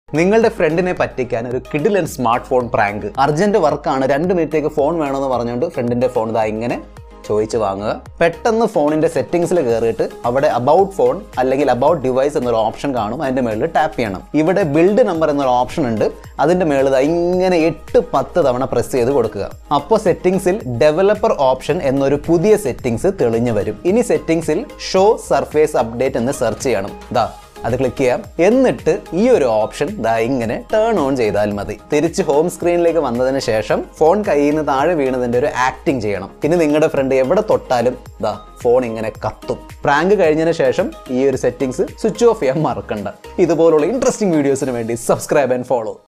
നിങ്ങളുടെ ഫ്രണ്ടിനെ പറ്റിക്കാൻ ഒരു കിഡിലൻ സ്മാർട്ട് ഫോൺ പ്രാങ്ക് അർജന്റ് വർക്കാണ് രണ്ട് മിനിറ്റേക്ക് ഫോൺ വേണമെന്ന് പറഞ്ഞുകൊണ്ട് ഫ്രണ്ടിന്റെ ഫോൺ ഇതാ ഇങ്ങനെ ചോദിച്ച് വാങ്ങുക പെട്ടെന്ന് ഫോണിന്റെ സെറ്റിംഗ്സിൽ കയറിയിട്ട് അവിടെ അബൌട്ട് ഫോൺ അല്ലെങ്കിൽ അബൌട്ട് ഡിവൈസ് എന്നൊരു ഓപ്ഷൻ കാണും അതിന്റെ മേളിൽ ടാപ്പ് ചെയ്യണം ഇവിടെ ബിൽഡ് നമ്പർ എന്നൊരു ഓപ്ഷൻ ഉണ്ട് അതിന്റെ മേളിൽ ദാ ഇങ്ങനെ എട്ട് പത്ത് തവണ പ്രസ് ചെയ്ത് കൊടുക്കുക അപ്പോൾ സെറ്റിംഗ്സിൽ ഡെവലപ്പർ ഓപ്ഷൻ എന്നൊരു പുതിയ സെറ്റിംഗ്സ് തെളിഞ്ഞു വരും ഇനി സെറ്റിംഗ്സിൽ ഷോ സർഫേസ് അപ്ഡേറ്റ് എന്ന് സെർച്ച് ചെയ്യണം ദാ അത് ക്ലിക്ക് ചെയ്യാം എന്നിട്ട് ഈ ഒരു ഓപ്ഷൻ ദാ ഇങ്ങനെ ടേൺ ഓൺ ചെയ്താൽ മതി തിരിച്ച് ഹോം സ്ക്രീനിലേക്ക് വന്നതിന് ശേഷം ഫോൺ കയ്യിൽ നിന്ന് താഴെ വീണതിന്റെ ഒരു ആക്ടിങ് ചെയ്യണം ഇനി നിങ്ങളുടെ ഫ്രണ്ട് എവിടെ തൊട്ടാലും ദാ ഫോൺ ഇങ്ങനെ കത്തും പ്രാങ്ക് കഴിഞ്ഞതിന് ശേഷം ഈ ഒരു സെറ്റിംഗ്സ് സ്വിച്ച് ഓഫ് ചെയ്യാൻ മറക്കണ്ട ഇതുപോലുള്ള ഇൻട്രസ്റ്റിംഗ് വീഡിയോസിന് വേണ്ടി സബ്സ്ക്രൈബ് ആൻഡ് ഫോളോ